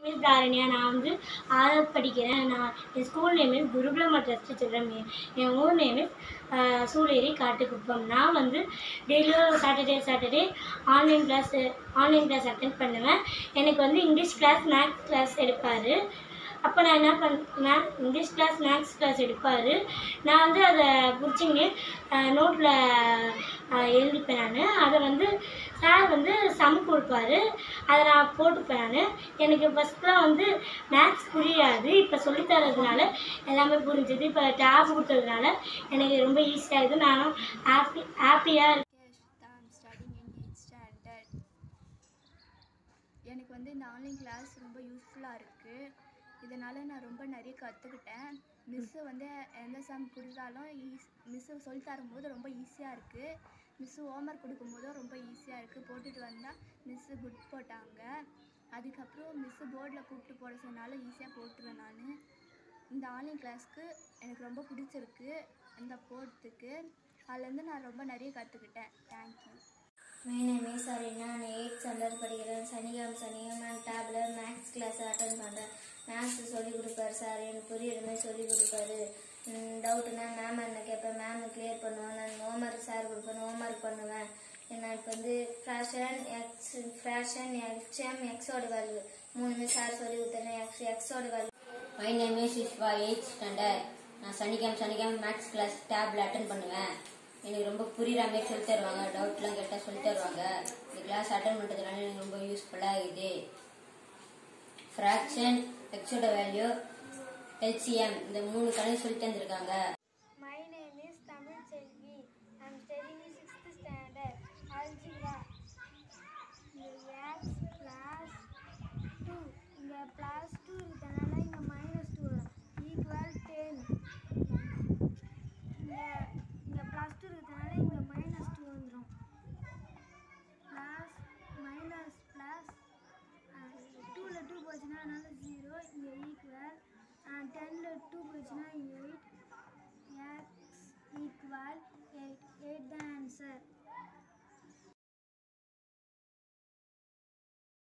Miss தாரண்யா நான் வந்து ஆறாவது படிக்கிறேன் நான் என் ஸ்கூல் நேம் இஸ் குருகுலமா ட்ரஸ்ட் சில்ட்ரன் என் ஊர் நேம் இஸ் சூளேரி காட்டுக்குப்பம் நான் வந்து டெய்லியும் Saturday Saturday online class online class attend பண்ணுவேன் எனக்கு வந்து இங்கிலீஷ் கிளாஸ் மேக்ஸ் கிளாஸ் எடுப்பார் அப்போ நான் என்ன பண்ணேன் இங்கிலீஷ் கிளாஸ் மேக்ஸ் கிளாஸ் எடுப்பார் நான் வந்து அதை பிடிச்சிங்க நோட்டில் எழுதிப்பேன் நான் அதை வந்து சார் வந்து சம் கொடுப்பாரு அதை நான் போட்டுப்பேன் நான் எனக்கு ஃபஸ்ட்லாம் வந்து மேக்ஸ் புரியாது இப்போ சொல்லித்தரதுனால எல்லாமே புரிஞ்சுது இப்போ டேப் கொடுத்ததுனால எனக்கு ரொம்ப ஈஸியாகுது நானும் ஹாப்பி ஹாப்பியாக Yes, I'm studying in 8th standard. எனக்கு வந்து இந்த ஆன்லைன் கிளாஸ் ரொம்ப யூஸ்ஃபுல்லாக இருக்குது இதனால் நான் ரொம்ப நிறைய கற்றுக்கிட்டேன் மிஸ்ஸு வந்து எந்த சம் கொடுத்தாலும் ஈஸ் மிஸ்ஸு சொல்லி தரும்போது ரொம்ப ஈஸியாக இருக்குது மிஸ்ஸு ஹோம்ஒர்க் கொடுக்கும்போதும் ரொம்ப ஈஸியாக இருக்குது போட்டுட்டு வந்தால் மிஸ்ஸு குட் போட்டாங்க அதுக்கப்புறம் மிஸ்ஸு போர்டில் கூப்பிட்டு போட சொன்னாலும் ஈஸியாக போட்டுருவேன் நான் இந்த ஆன்லைன் கிளாஸ்க்கு எனக்கு ரொம்ப பிடிச்சிருக்கு இந்த போகிறதுக்கு அதுலேருந்து நான் ரொம்ப நிறைய கற்றுக்கிட்டேன் thank you my name is Arina நான் எயிட் ஸ்டாண்டர்ட் படிக்கிறேன் சனிக்கிழமை சனிக்கிழமை நான் டேபில் மேக்ஸ் கிளாஸ் அட்டன் பண்ணுறேன் மேக்ஸ் சொல்லிக் கொடுப்பாரு சார் எனக்கு புரியுற மாதிரி சொல்லிக் கொடுப்பாரு டவுட்டுனா மேம் என்ன கேட்பேன் மேம் கிளியர் பண்ணுவேன் நான் ஹோம்ஒர்க் சார் கொடுப்பேன் ஹோம்ஒர்க் பண்ணுவேன் நான் இப்போ வந்து ஃப்ராஷன் எக்ஸ் ஃப்ராஷன் எக்ஸ்எம் எக்ஸோட வேல்யூ மூணுமே சார் சொல்லி கொடுத்தேன் எக்ஸ் எக்ஸோட வேல்யூ மை நேம் இஸ் இஸ்வா எயிட் ஸ்டாண்டர்ட் நான் சனிக்கிழமை சனிக்கிழமை மேக்ஸ் கிளாஸ் டேப்ல அட்டன் பண்ணுவேன் எனக்கு ரொம்ப புரியுற மாதிரி சொல்லி தருவாங்க டவுட்லாம் கேட்டால் சொல்லி தருவாங்க இந்த கிளாஸ் அட்டன் பண்ணுறதுனால எனக்கு ரொம்ப யூஸ்ஃபுல்லாக இருக்குது ஃப்ராக்ஷன் எக்ஸோட வேல்யூ எல்சிஎம் இந்த மூணு கணக்கு சொல்லி தந்திருக்காங்க My name is Tamil Selvi. I'm studying in sixth standard. Algebra. இங்க x plus 2. இங்க plus 2 இருக்கனால இங்க minus 2 வரும். equal 10. இங்க இங்க plus 2 இருக்கனால இங்க minus 2 வந்துரும். plus minus plus அஹ், 2 ல 2 போச்சுன்னா அதனால 0 இங்க equal 10ல 2 போச்சுன்னா 8